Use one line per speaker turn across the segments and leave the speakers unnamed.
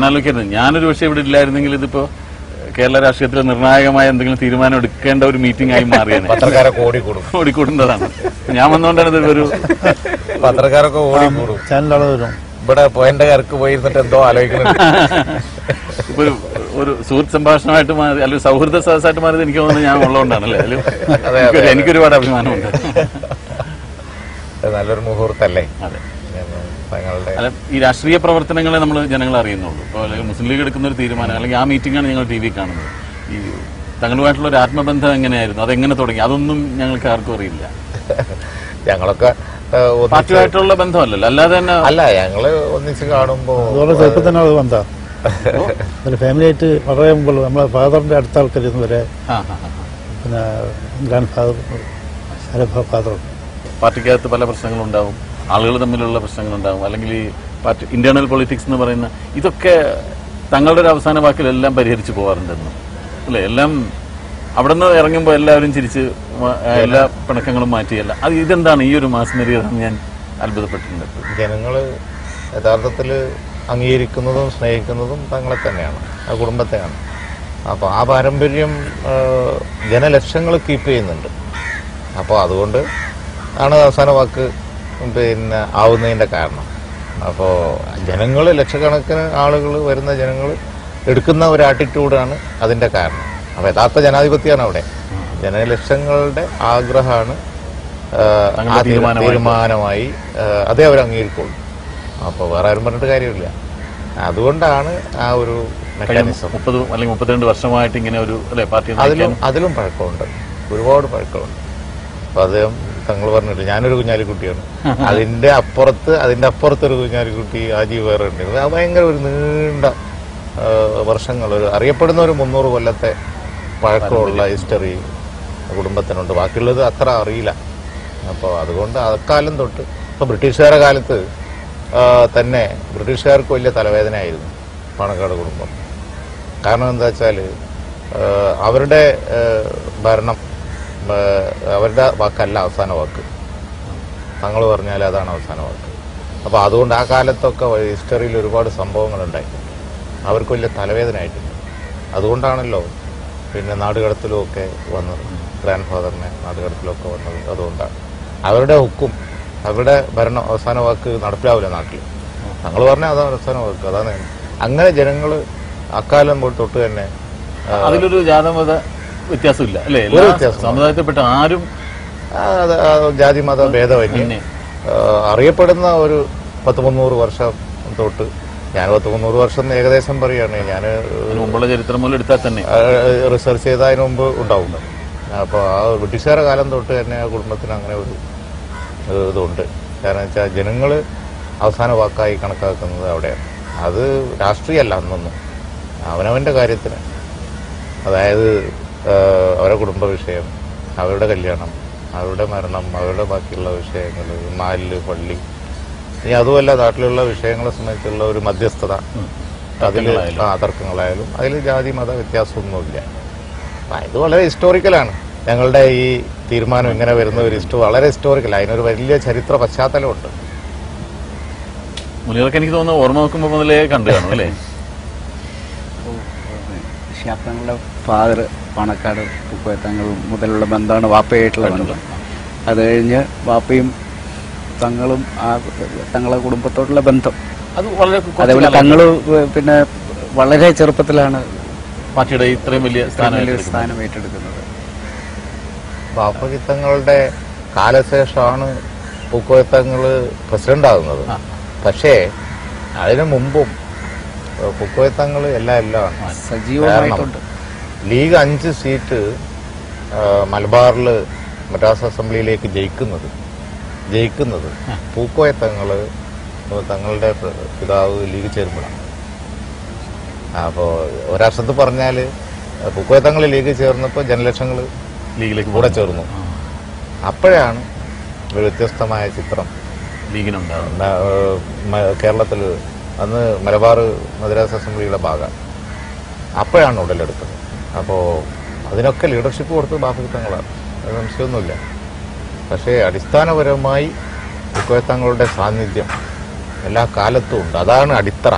ഞാൻ ആലോചിക്കുന്നത് ഞാനൊരു പക്ഷേ ഇവിടെ ഇല്ലായിരുന്നെങ്കിൽ ഇതിപ്പോ കേരള രാഷ്ട്രീയത്തിൽ നിർണായകമായ എന്തെങ്കിലും തീരുമാനം എടുക്കേണ്ട ഒരു മീറ്റിംഗ് ആയി മാറിയാണ്
പത്രക്കാരൊക്കെ ഓടിക്കൂടും
ഓടിക്കൂടേണ്ടതാണ് ഞാൻ വന്നുകൊണ്ടാണ് ഇത് ഒരു
പത്രക്കാരൊക്കെ ഓടിക്കൂടും
ചാനലാളെ വരും
ഇവിടെ പോയിന്റുകാർക്ക് പോയിരുന്നിട്ട് എന്തോ ആലോചിക്കുന്നുണ്ട്
ഇപ്പൊ ഒരു ഒരു സുഹൃത്ത് സംഭാഷണമായിട്ട് മാറി അല്ലെങ്കിൽ സൗഹൃദ സദസ്സായിട്ട് മാറിയത് എനിക്ക് തോന്നുന്നത് ഞാൻ ഉള്ളതുകൊണ്ടാണല്ലേ അതിൽ
അതെ,
എനിക്കൊരു- എനിക്കൊരുപാട് അഭിമാനമുണ്ട്
അത് നല്ലൊരു മുഹൂർത്തല്ലേ
അതെ
തങ്ങളുടെ
അല്ല ഈ രാഷ്ട്രീയ പ്രവർത്തനങ്ങളെ നമ്മൾ ജനങ്ങൾ അറിയുന്നുള്ളൂ ഇപ്പോൾ അല്ലെങ്കിൽ മുസ്ലിം ലീഗ് എടുക്കുന്ന ഒരു തീരുമാനം അല്ലെങ്കിൽ ആ മീറ്റിംഗാണ് ഞങ്ങൾ ടി വി കാണുന്നത് ഈ തങ്ങളുമായിട്ടുള്ള ഒരു ആത്മബന്ധം എങ്ങനെയായിരുന്നു അതെങ്ങനെ തുടങ്ങി അതൊന്നും ഞങ്ങൾക്ക് ആർക്കും അറിയില്ല
ഞങ്ങളൊക്കെ ഏഹ്, ഒന്നിച്ച്
പാർട്ടിയുമായിട്ടുള്ള ബന്ധമല്ലല്ലോ അല്ലാതെ തന്നെ
അല്ല ഞങ്ങള് ഒന്നിച്ച് കാണുമ്പോ
അതുപോലെ ചെറുപ്പത്തിൽ തന്നെ അത് ബന്ധം ഒരു ഫാമിലി ആയിട്ട് വളരെ മുമ്പുള്ള നമ്മളെ ഫാദറിന്റെ അടുത്ത ആൾക്കാർ വരെ
ആ, ആ, ആ.
പിന്നെ ഗ്രാൻഡ് ഫാദർ അല്ല ഫാദർ
പാർട്ടിക്കകത്ത് പല പ്രശ്നങ്ങളുണ്ടാവും ആളുകൾ തമ്മിലുള്ള പ്രശ്നങ്ങളുണ്ടാവും അല്ലെങ്കിൽ ഈ പാർട്ടി ഇന്റേണൽ പൊളിറ്റിക്സ് എന്ന് പറയുന്ന ഇതൊക്കെ തങ്ങളുടെ ഒരു അവസാന വാക്കിലെല്ലാം പരിഹരിച്ചു പോകാറുണ്ടെന്ന് അല്ലേ എല്ലാം അവിടെ നിന്ന് ഇറങ്ങുമ്പോൾ എല്ലാവരും ചിരിച്ച് മ- എല്ലാ പിണക്കങ്ങളും മാറ്റിയല്ല അത് ഇതെന്താണ് ഈ ഒരു മാസ്മരിയതെന്ന് ഞാൻ അത്ഭുതപ്പെട്ടിട്ടുണ്ട്
ജനങ്ങള് യഥാർത്ഥത്തില് അംഗീകരിക്കുന്നതും സ്നേഹിക്കുന്നതും തങ്ങളെ തന്നെയാണ് ആ കുടുംബത്തെയാണ് അപ്പോൾ ആ പാരമ്പര്യം ആ, ജനലക്ഷങ്ങൾ കീപ്പ് ചെയ്യുന്നുണ്ട് അപ്പോൾ അതുകൊണ്ട് ആണ് അവസാന വാക്ക് പിന്നെ ആവുന്നതിൻ്റെ കാരണം അപ്പോൾ ജനങ്ങൾ ലക്ഷക്കണക്കിന് ആളുകൾ വരുന്ന ജനങ്ങൾ എടുക്കുന്ന ഒരു ആറ്റിറ്റ്യൂഡാണ് അതിൻ്റെ കാരണം അപ്പോൾ യഥാർത്ഥ ജനാധിപത്യമാണ് അവിടെ ജനലക്ഷങ്ങളുടെ ആഗ്രഹമാണ് ആ,
തങ്ങളുടെ
ആ തീരു-
തീരുമാനമായി.
തീരുമാനമായി ആ, അതേ അവർ അംഗീകരിക്കുള്ളൂ അപ്പോൾ വേറെ ആരും പറഞ്ഞിട്ട് കാര്യമില്ല അതുകൊണ്ടാണ് ആ ഒരു
കഴിഞ്ഞ
മെക്കാനിസം
മുപ്പത് അല്ലെങ്കിൽ മുപ്പത്തിരണ്ട് വർഷമായിട്ട് ഇങ്ങനെ ഒരു അല്ലെ പാർട്ടി
അതിലും അതിലും പഴക്കമുണ്ട് ഒരുപാട് പഴക്കമുണ്ട് അപ്പൊ അദ്ദേഹം തങ്ങൾ പറഞ്ഞിട്ട് ഞാനൊരു കുഞ്ഞാലിക്കുട്ടിയാണ് അതിന്റെ അപ്പുറത്ത് അതിന്റെ അപ്പുറത്ത് ഒരു കുഞ്ഞാലിക്കുട്ടി ആജി വേറെ ഉണ്ട് അത് ഭയങ്കര ഒരു നീണ്ട ആ, വർഷങ്ങൾ ഒരു അറിയപ്പെടുന്ന ഒരു മുന്നൂറ് കൊല്ലത്തെ പഴക്കമുള്ള ഹിസ്റ്ററി കുടുംബത്തിനുണ്ട് ബാക്കിയുള്ളത് അത്ര അറിയില്ല അപ്പോൾ അതുകൊണ്ട് അക്കാലം തൊട്ട് ഇപ്പൊ ബ്രിട്ടീഷുകാരുടെ കാലത്ത് ആ, തന്നെ ബ്രിട്ടീഷുകാർക്ക് വലിയ തലവേദനയായിരുന്നു പാണക്കാട് കുടുംബം കാരണം എന്താ വെച്ചാൽ അവരുടെ ആ, ഭരണം ആ, അവരുടെ വാക്കല്ല അവസാന വാക്ക് തങ്ങൾ പറഞ്ഞാൽ അതാണ് അവസാന വാക്ക് അപ്പോൾ അതുകൊണ്ട് ആ കാലത്തൊക്കെ ഹിസ്റ്ററിയിൽ ഒരുപാട് സംഭവങ്ങളുണ്ടായി അവർക്ക് വലിയ തലവേദന ആയിട്ടുണ്ട് അതുകൊണ്ടാണല്ലോ പിന്നെ നാടുകടത്തിലും ഒക്കെ വന്നത് ഗ്രാൻഡ് ഫാദറിനെ നാടുകടത്തിലൊക്കെ വന്നത് അതുകൊണ്ടാണ് അവരുടെ ഹുക്കും അവരുടെ ഭരണം അവസാന വാക്ക് നടപ്പിലാവില്ല നാട്ടിൽ തങ്ങൾ പറഞ്ഞാൽ അതാണ് അവസാന വാക്ക് അതാണ് അങ്ങനെ ജനങ്ങൾ അക്കാലം തൊട്ട് തൊട്ട് തന്നെ ആ,
അതിലൊരു ജാതമത വ്യത്യാസമില്ല അല്ലെ
ഒരു
എല്ലാ
വ്യത്യാസവും
സമുദായത്തിൽപ്പെട്ട ആരും
ആ, അത് ആ ജാതി മത ഭേദമന്യേ
തന്നെ.
ആ, അറിയപ്പെടുന്ന ഒരു പത്ത് മുന്നൂറ് വർഷം തൊട്ട് ഞാൻ പത്ത് മുന്നൂറ് വർഷം എന്ന് ഏകദേശം പറയുകയാണ് ഞാൻ
അതിന് മുമ്പുള്ള ചരിത്രം മൂലം എടുത്താൽ തന്നെ
റിസർച്ച് ചെയ്തതിന് മുമ്പ് ഉണ്ടാവും അപ്പോൾ ആ ബ്രിട്ടീഷുകാരുടെ കാലം തൊട്ട് തന്നെ ആ കുടുംബത്തിന് അങ്ങനെ ഒരു ഏഹ്, ഇതുണ്ട് കാരണം വെച്ചാൽ ജനങ്ങൾ അവസാന വാക്കായി കണക്കാക്കുന്നത് അവിടെയാണ് അത് രാഷ്ട്രീയമല്ല അന്നൊന്നും അവനവൻ്റെ കാര്യത്തിന് അതായത് ഏഹ്, അവരുടെ കുടുംബ വിഷയം അവരുടെ കല്യാണം അവരുടെ മരണം അവരുടെ ബാക്കിയുള്ള വിഷയങ്ങൾ മാലില് പള്ളി ഇനി അതുമല്ല നാട്ടിലുള്ള വിഷയങ്ങളെ സംബന്ധിച്ചുള്ള ഒരു മധ്യസ്ഥത അതിൽ
തർക്കങ്ങളായാലും.
ആ തർക്കങ്ങളായാലും അതിൽ ജാതി മത വ്യത്യാസമൊന്നുമില്ല ആ, ഇത് വളരെ ഹിസ്റ്റോറിക്കലാണ് ഞങ്ങളുടെ ഈ തീരുമാനം ഇങ്ങനെ വരുന്ന ഒരു ഹിസ്റ്റോ വളരെ ഹിസ്റ്റോറിക്കൽ അതിനൊരു വലിയ ചരിത്ര പശ്ചാത്തലമുണ്ട്
മുനികൾക്ക് എനിക്ക് തോന്നുന്നു ഓർമ്മ നോക്കുമ്പോൾ മുതലേ കണ്ടു കാണും അല്ലേ
ശാസ്ത്രങ്ങളുടെ ഫാദർ പാണക്കാട് ഉപ്പത്തങ്ങൾ മുതലുള്ള ബന്ധമാണ് വാപ്പയായിട്ടുള്ള ബന്ധം അത് കഴിഞ്ഞ് വാപ്പയും തങ്ങളും ആ തങ്ങളെ കുടുംബത്തോടുള്ള ബന്ധം
അത് വളരെ കുറച്ച്
അതേപോലെ
കാലം
തങ്ങള് പിന്നെ വളരെ ചെറുപ്പത്തിലാണ്
പാർട്ടിയുടെ ഇത്രയും വലിയ സ്ഥാനം
വലിയൊരു
ഏറ്റെടുക്കുന്നത്.
സ്ഥാനം ഏറ്റെടുക്കുന്നത്
ബാപ്പകിത്തങ്ങളുടെ കാലശേഷമാണ് പൂക്കോയത്തങ്ങൾ പ്രസിഡന്റ് ആകുന്നത്
ആ.
പക്ഷേ അതിനു മുമ്പും പൂക്കോയത്തങ്ങൾ എല്ലാം എല്ലാം ആണ്
സജീവമായിട്ടുണ്ട്
ലീഗ് അഞ്ച് സീറ്റ് ആ, മലബാറിൽ മദ്രാസ് അസംബ്ലിയിലേക്ക് ജയിക്കുന്നത് ജയിക്കുന്നത് പൂക്കോയത്തങ്ങള് തങ്ങളുടെ പ്ര- പിതാവ് ലീഗ് ചെയർമാനാണ് അപ്പോൾ ഒരർത്ഥത്തിൽ പറഞ്ഞാൽ പൂക്കോയത്തങ്ങൾ ലീഗ് ചേർന്നപ്പോൾ ജനലക്ഷങ്ങൾ
ലീഗിലേക്ക്
കൂടെ
പോകുന്നു.
ചേർന്നു
ആ,
അപ്പോഴാണ് ഒരു വ്യത്യസ്തമായ ചിത്രം
ലീഗിനുണ്ടാകും
കേരളത്തിൽ അന്ന് മലബാർ മദ്രാസ് അസംബ്ലിയുടെ ഭാഗമാണ് അപ്പോഴാണ് ഉടലെടുക്കുന്നത് അപ്പോൾ അതിനൊക്കെ ലീഡർഷിപ്പ് കൊടുത്തത് ബാപ്പുത്തങ്ങളാണ് അത് സംശയമൊന്നുമില്ല പക്ഷേ അടിസ്ഥാനപരമായി തങ്ങളുടെ സാന്നിധ്യം എല്ലാ കാലത്തും ഉണ്ട് അതാണ് അടിത്തറ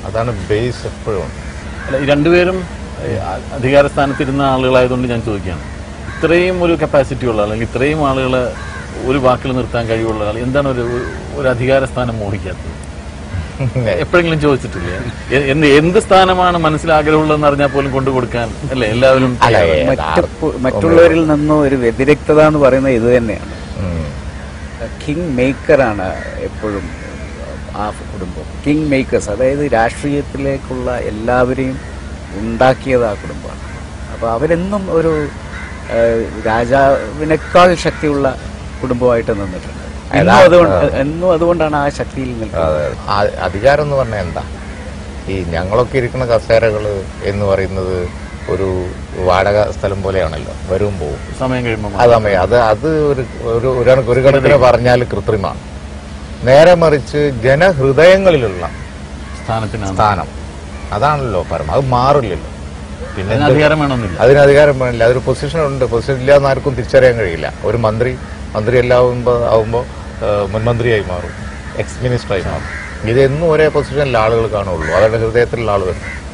അതാണ് ബേസ് എപ്പോഴും
അല്ല ഈ രണ്ടുപേരും ഏഹ്, അ- അധികാര സ്ഥാനത്തിരുന്ന ആളുകളായതുകൊണ്ട് ഞാൻ ചോദിക്കുകയാണ് ഇത്രയും ഒരു കപ്പാസിറ്റി ഉള്ള അല്ലെങ്കിൽ ഇത്രയും ആളുകളെ ഒരു വാക്കിൽ നിർത്താൻ കഴിവുള്ള ആൾ എന്താണ് ഒരു ഒരു അധികാര സ്ഥാനം മോഹിക്കാത്തത് എപ്പോഴെങ്കിലും ചോദിച്ചിട്ടില്ലേ എ- എന്ത് എന്ത് സ്ഥാനമാണ് മനസ്സിൽ ആഗ്രഹമുള്ളതെന്ന് അറിഞ്ഞാൽ പോലും കൊണ്ടു കൊടുക്കാൻ അല്ലേ എല്ലാവരും
അല്ല,
തയ്യാറാണ്.
ഏ,
മറ്റ് പു- മറ്റുള്ളവരിൽ നിന്നും ഒരു വ്യതിരിക്തത എന്ന് പറയുന്നത് ഇത് തന്നെയാണ്
ഉം.
കിങ് മേക്കറാണ് എപ്പോഴും ആ കുടുംബം കിങ് മേക്കേഴ്സ് അതായത് രാഷ്ട്രീയത്തിലേക്കുള്ള എല്ലാവരെയും ഉണ്ടാക്കിയത് ആ കുടുംബമാണ് അപ്പോൾ അവരെന്നും ഒരു ഏഹ്, രാജാവിനേക്കാൾ ശക്തിയുള്ള കുടുംബമായിട്ട് നിന്നിട്ടുണ്ട് എന്നും
അതാ-
അതുകൊണ്ട് എന്നും അതുകൊണ്ടാണ് ആ ശക്തിയിൽ നിൽക്കുന്നത്
അതെ ആ- അധികാരം എന്ന് പറഞ്ഞാൽ എന്താ ഈ ഞങ്ങളൊക്കെ ഇരിക്കുന്ന കസേരകൾ എന്ന് പറയുന്നത് ഒരു വാടക സ്ഥലം പോലെയാണല്ലോ വരും പോവും
സമയം കഴിയുമ്പോൾ
അതമ്മേ അത് അത് ഒരു ഒരു ഒരു കണക്ക് ഒരു കണക്കിന് പറഞ്ഞാൽ കൃത്രിമാണ് നേരെ മറിച്ച് ജനഹൃദയങ്ങളിലുള്ള
സ്ഥാനത്തിനാണ്
സ്ഥാനം അതാണല്ലോ പരമ അത് മാറില്ലല്ലോ പിന്നെ
അതിന്
എന്ത്
അധികാരം വേണമെന്നില്ല
അതിന് അധികാരം വേണില്ല അതൊരു പൊസിഷൻ ഉണ്ട് പൊസിഷൻ ഇല്ല എന്ന് ആർക്കും തിരിച്ചറിയാൻ കഴിയില്ല ഒരു മന്ത്രി മന്ത്രി എല്ലാം ആവുമ്പോൾ ആവുമ്പോൾ മുൻമന്ത്രിയായി മാറും എക്സ് മിനിസ്റ്ററായി മാറും ഇതെന്നും ഒരേ പൊസിഷനിൽ ആളുകൾ കാണുള്ളൂ അവരുടെ ഹൃദയത്തിലുള്ള ആളുകൾ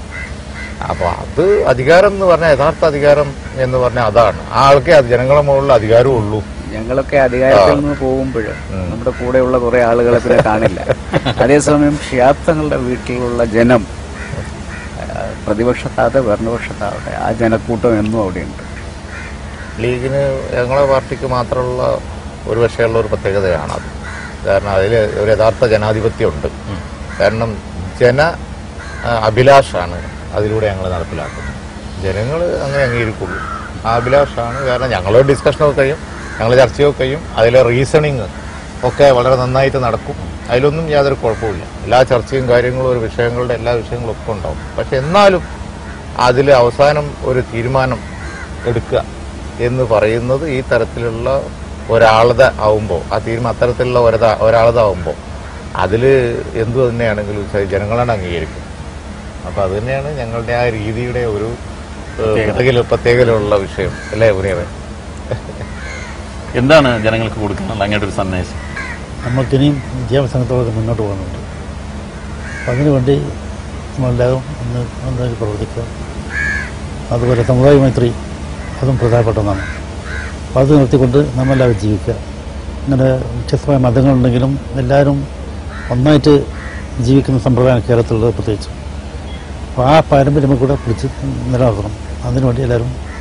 അപ്പോൾ അത് അധികാരം എന്ന് പറഞ്ഞാൽ യഥാർത്ഥ അധികാരം എന്ന് പറഞ്ഞാൽ അതാണ് ആ ആൾക്കേ അത് ജനങ്ങളുടെ മുകളിൽ അധികാരവും ഉള്ളൂ
ഞങ്ങളൊക്കെ അധികാരത്തിൽ നിന്ന് പോകുമ്പോൾ നമ്മുടെ കൂടെയുള്ള കുറെ ആളുകളെ പിന്നെ കാണില്ല അതേസമയം ഷിയാബ്ദങ്ങളുടെ വീട്ടിലുള്ള ജനം ആ, പ്രതിപക്ഷത്താവട്ടെ ഭരണപക്ഷത്താവട്ടെ ആ ജനക്കൂട്ടം എന്നും അവിടെയുണ്ട്
ലീഗിന് ഞങ്ങളെ പാർട്ടിക്ക് മാത്രമുള്ള ഒരു പക്ഷേയുള്ള ഒരു പ്രത്യേകതയാണ് അത് കാരണം അതിൽ ഒരു യഥാർത്ഥ ജനാധിപത്യം ഉണ്ട് കാരണം ജന ആ, അഭിലാഷാണ് അതിലൂടെ ഞങ്ങൾ നടപ്പിലാക്കുന്നത് ജനങ്ങൾ അങ്ങനെ അംഗീകരിക്കുള്ളൂ ആ അഭിലാഷാണ് കാരണം ഞങ്ങളോട് ഡിസ്കഷനൊക്കെ കഴിയും ഞങ്ങൾ ചർച്ചയൊക്കെ കഴിയും അതിലെ റീസണിങ് ഒക്കെ വളരെ നന്നായിട്ട് നടക്കും അതിലൊന്നും യാതൊരു കുഴപ്പമില്ല എല്ലാ ചർച്ചയും കാര്യങ്ങളും ഒരു വിഷയങ്ങളുടെ എല്ലാ വിഷയങ്ങളും ഒക്കെ ഉണ്ടാവും പക്ഷെ എന്നാലും അതിൽ അവസാനം ഒരു തീരുമാനം എടുക്കുക എന്ന് പറയുന്നത് ഈ തരത്തിലുള്ള ഒരാളത ആവുമ്പോൾ ആ തീരുമാനം അത്തരത്തിലുള്ള ഒരത ഒരാളത ആവുമ്പോൾ അതിൽ എന്തു തന്നെയാണെങ്കിലും ശരി, ജനങ്ങളാണ് അംഗീകരിക്കും അപ്പൊ അത് തന്നെയാണ് ഞങ്ങളുടെ ആ രീതിയുടെ ഒരു ഏഹ്, പ്രത്യേക പ്രത്യേകതയുള്ള വിഷയം അല്ലേ പുനിയവൻ
എന്താണ് ജനങ്ങൾക്ക് കൊടുക്കാനുള്ള അങ്ങയുടെ ഒരു സന്ദേശം
നമ്മൾക്കിനിയും വിദ്യാഭ്യാസത്തോടെ മുന്നോട്ട് പോകുന്നുണ്ട് അപ്പം അതിനുവേണ്ടി നമ്മളെല്ലാവരും ഒന്ന് ഒന്നായി പ്രവർത്തിക്കുക അതുപോലെ സമുദായ മൈത്രി അതും പ്രധാനപ്പെട്ടതാണ് അപ്പം അത് നിർത്തിക്കൊണ്ട് നമ്മളെല്ലാവരും ജീവിക്കുക ഇങ്ങനെ വ്യത്യസ്തമായ മതങ്ങളുണ്ടെങ്കിലും എല്ലാവരും ഒന്നായിട്ട് ജീവിക്കുന്ന സമ്പ്രദായം കേരളത്തിലുള്ളത് പ്രത്യേകിച്ച് അപ്പോൾ ആ പാരമ്പര്യം കൂടെ പിടിച്ച് നിലനിർത്തണം അതിനുവേണ്ടി എല്ലാവരും